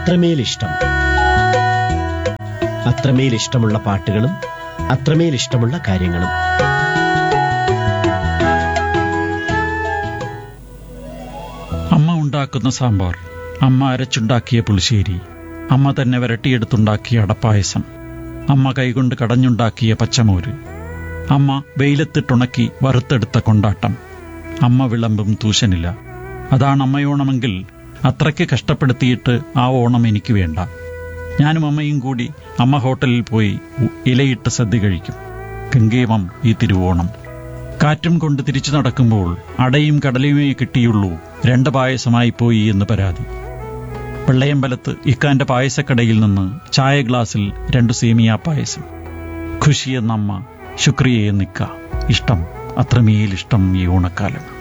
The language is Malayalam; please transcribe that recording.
അത്രമേൽ ഇഷ്ടം അത്രമേൽ ഇഷ്ടമുള്ള പാട്ടുകളും അത്രമേൽ ഇഷ്ടമുള്ള കാര്യങ്ങളും അമ്മ ഉണ്ടാക്കുന്ന സാമ്പാർ അമ്മ അരച്ചുണ്ടാക്കിയ പുളിശ്ശേരി അമ്മ തന്നെ വരട്ടിയെടുത്തുണ്ടാക്കിയ അടപ്പായസം അമ്മ കൈകൊണ്ട് കടഞ്ഞുണ്ടാക്കിയ പച്ചമോര് അമ്മ വെയിലത്തിട്ടുണക്കി വറുത്തെടുത്ത കൊണ്ടാട്ടം അമ്മ വിളമ്പും തൂശനില്ല അതാണ് അമ്മയോണമെങ്കിൽ അത്രയ്ക്ക് കഷ്ടപ്പെടുത്തിയിട്ട് ആ ഓണം എനിക്ക് വേണ്ട ഞാനും അമ്മയും കൂടി അമ്മ ഹോട്ടലിൽ പോയി ഉ- ഇലയിട്ട് സദ്യ കഴിക്കും ഗംഗേമം ഈ തിരുവോണം കാറ്റും കൊണ്ട് തിരിച്ചു നടക്കുമ്പോൾ അടയും കടലയുമേ കിട്ടിയുള്ളൂ രണ്ട് പായസമായി പോയി എന്ന് പരാതി വെള്ളയമ്പലത്ത് ഇക്കാന്റെ പായസക്കടയിൽ നിന്ന് ചായ ഗ്ലാസ്സിൽ രണ്ടു സേമിയ പായസം ഖുഷി എന്നമ്മ ശുക്രിയെ നിക്ക ഇഷ്ടം അത്രമേൽ ഇഷ്ടം ഈ ഓണക്കാലം